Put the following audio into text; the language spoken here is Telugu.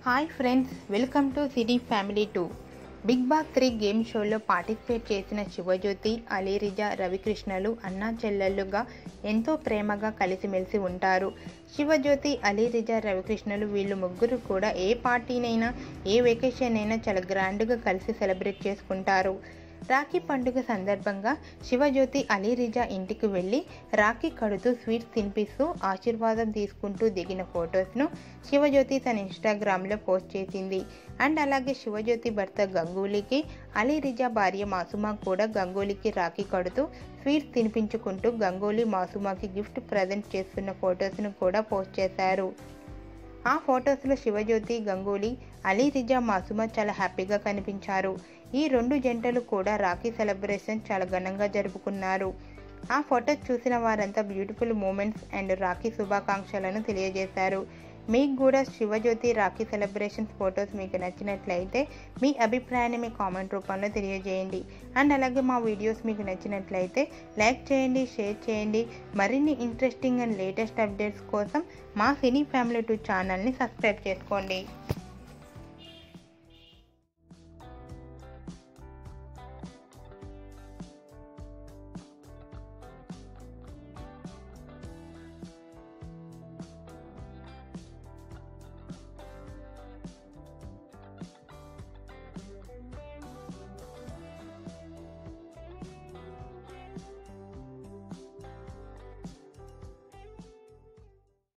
hi friends welcome to Cine Family Two Bigg Boss three game షోలో పార్టిసిపేట్ చేసిన శివజ్యోతి అలీరిజా రవికృష్ణలు అన్నా చెల్లెళ్ళుగా ఎంతో ప్రేమగా కలిసిమెలిసి ఉంటారు శివజ్యోతి అలీరిజా రవికృష్ణలు వీళ్ళు ముగ్గురు కూడా ఏ పార్టీనైనా ఏ వెకేషన్ అయినా చాలా గ్రాండ్గా కలిసి సెలబ్రేట్ చేసుకుంటారు రాఖీ పండుగ సందర్భంగా శివజ్యోతి అలీరిజా ఇంటికి వెళ్ళి రాఖీ కడుతూ స్వీట్స్ తినిపిస్తూ ఆశీర్వాదం తీసుకుంటూ దిగిన ఫొటోస్ను శివజ్యోతి తన ఇన్స్టాగ్రామ్లో పోస్ట్ చేసింది అండ్ అలాగే శివజ్యోతి భర్త గంగూలీకి అలీరిజా భార్య మాసుమా కూడా గంగూలీకి రాఖీ కడుతూ స్వీట్స్ తినిపించుకుంటూ గంగూలీ మాసుమాకి గిఫ్ట్ ప్రజెంట్ చేస్తున్న ఫొటోస్ను కూడా పోస్ట్ చేశారు ఆ ఫొటోస్లో శివజ్యోతి గంగూలీ అలీ రిజా మాసుమ చాలా హ్యాపీగా కనిపించారు ఈ రెండు జంటలు కూడా రాఖీ సెలబ్రేషన్ చాలా ఘనంగా జరుపుకున్నారు ఆ ఫొటోస్ చూసిన వారంతా బ్యూటిఫుల్ మూమెంట్స్ అండ్ రాఖీ శుభాకాంక్షలను తెలియజేశారు మీకు కూడా శివజ్యోతి రాఖీ సెలబ్రేషన్స్ ఫొటోస్ మీకు నచ్చినట్లయితే మీ అభిప్రాయాన్ని మీ కామెంట్ రూపంలో తెలియజేయండి అండ్ అలాగే మా వీడియోస్ మీకు నచ్చినట్లయితే లైక్ చేయండి షేర్ చేయండి మరిన్ని ఇంట్రెస్టింగ్ అండ్ లేటెస్ట్ అప్డేట్స్ కోసం మా సినీ ఫ్యామిలీ టూ ఛానల్ని సబ్స్క్రైబ్ చేసుకోండి